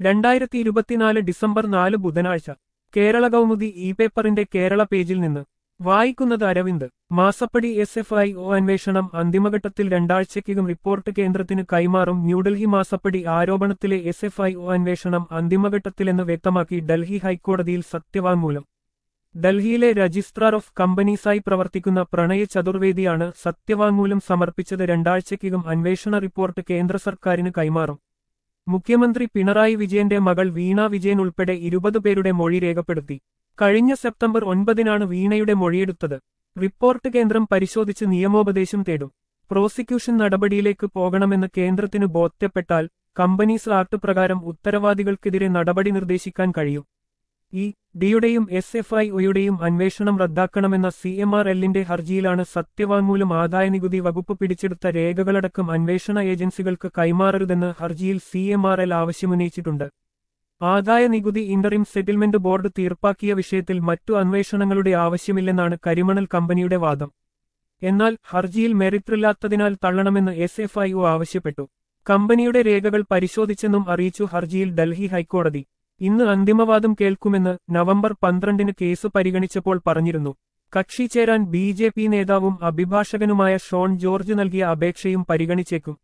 രണ്ടായിരത്തി ഇരുപത്തിനാല് ഡിസംബർ നാല് ബുധനാഴ്ച കേരള കൗമുദി ഇ പേപ്പറിന്റെ കേരള പേജിൽ നിന്ന് വായിക്കുന്നത് അരവിന്ദ് മാസപ്പടി എസ് എഫ് ഐ ഒ അന്വേഷണം അന്തിമഘട്ടത്തിൽ രണ്ടാഴ്ചയ്ക്കകം റിപ്പോർട്ട് കേന്ദ്രത്തിന് കൈമാറും ന്യൂഡൽഹി മാസപ്പടി ആരോപണത്തിലെ എസ് എഫ് ഐ ഒ അന്വേഷണം അന്തിമഘട്ടത്തിലെന്ന് വ്യക്തമാക്കി ഡൽഹി ഹൈക്കോടതിയിൽ സത്യവാങ്മൂലം ഡൽഹിയിലെ രജിസ്ട്രാർ ഓഫ് കമ്പനീസായി പ്രവർത്തിക്കുന്ന പ്രണയ ചതുർവേദിയാണ് സത്യവാങ്മൂലം സമർപ്പിച്ചത് രണ്ടാഴ്ചയ്ക്കകം അന്വേഷണ റിപ്പോർട്ട് കേന്ദ്ര സർക്കാരിന് കൈമാറും മുഖ്യമന്ത്രി പിണറായി വിജയന്റെ മകൾ വീണ വിജയൻ ഉൾപ്പെടെ ഇരുപത് പേരുടെ മൊഴി രേഖപ്പെടുത്തി കഴിഞ്ഞ സെപ്റ്റംബർ ഒൻപതിനാണ് വീണയുടെ മൊഴിയെടുത്തത് റിപ്പോർട്ട് കേന്ദ്രം പരിശോധിച്ച് നിയമോപദേശം തേടും പ്രോസിക്യൂഷൻ നടപടിയിലേക്ക് പോകണമെന്ന് കേന്ദ്രത്തിന് ബോധ്യപ്പെട്ടാൽ കമ്പനീസ് ആക്ട് പ്രകാരം ഉത്തരവാദികൾക്കെതിരെ നടപടി നിർദ്ദേശിക്കാൻ കഴിയും ഇ ഡിയുടെയും എസ് എഫ് ഐ ഒയുടെയും അന്വേഷണം റദ്ദാക്കണമെന്ന സി എം ആർ എല്ലിന്റെ ഹർജിയിലാണ് സത്യവാങ്മൂലം ആദായനികുതി വകുപ്പ് പിടിച്ചെടുത്ത രേഖകളടക്കം അന്വേഷണ ഏജൻസികൾക്ക് കൈമാറരുതെന്ന് ഹർജിയിൽ സി എം ആർ എൽ ആവശ്യമുന്നയിച്ചിട്ടുണ്ട് ആദായ നികുതി ഇന്ററിം സെറ്റിൽമെന്റ് ബോർഡ് തീർപ്പാക്കിയ വിഷയത്തിൽ മറ്റു അന്വേഷണങ്ങളുടെ ആവശ്യമില്ലെന്നാണ് കരിമണൽ കമ്പനിയുടെ വാദം എന്നാൽ ഹർജിയിൽ മെറിറ്റില്ലാത്തതിനാൽ തള്ളണമെന്ന് എസ് എഫ് ഐ ഒ ആവശ്യപ്പെട്ടു കമ്പനിയുടെ രേഖകൾ പരിശോധിച്ചെന്നും അറിയിച്ചു ഹർജിയിൽ ഡൽഹി ഹൈക്കോടതി ഇന്ന് അന്തിമവാദം കേൾക്കുമെന്ന് നവംബർ പന്ത്രണ്ടിന് കേസ് പരിഗണിച്ചപ്പോൾ പറഞ്ഞിരുന്നു കക്ഷി ചേരാൻ ബി ജെ പി നേതാവും അഭിഭാഷകനുമായ ഷോൺ ജോർജ് നൽകിയ അപേക്ഷയും പരിഗണിച്ചേക്കും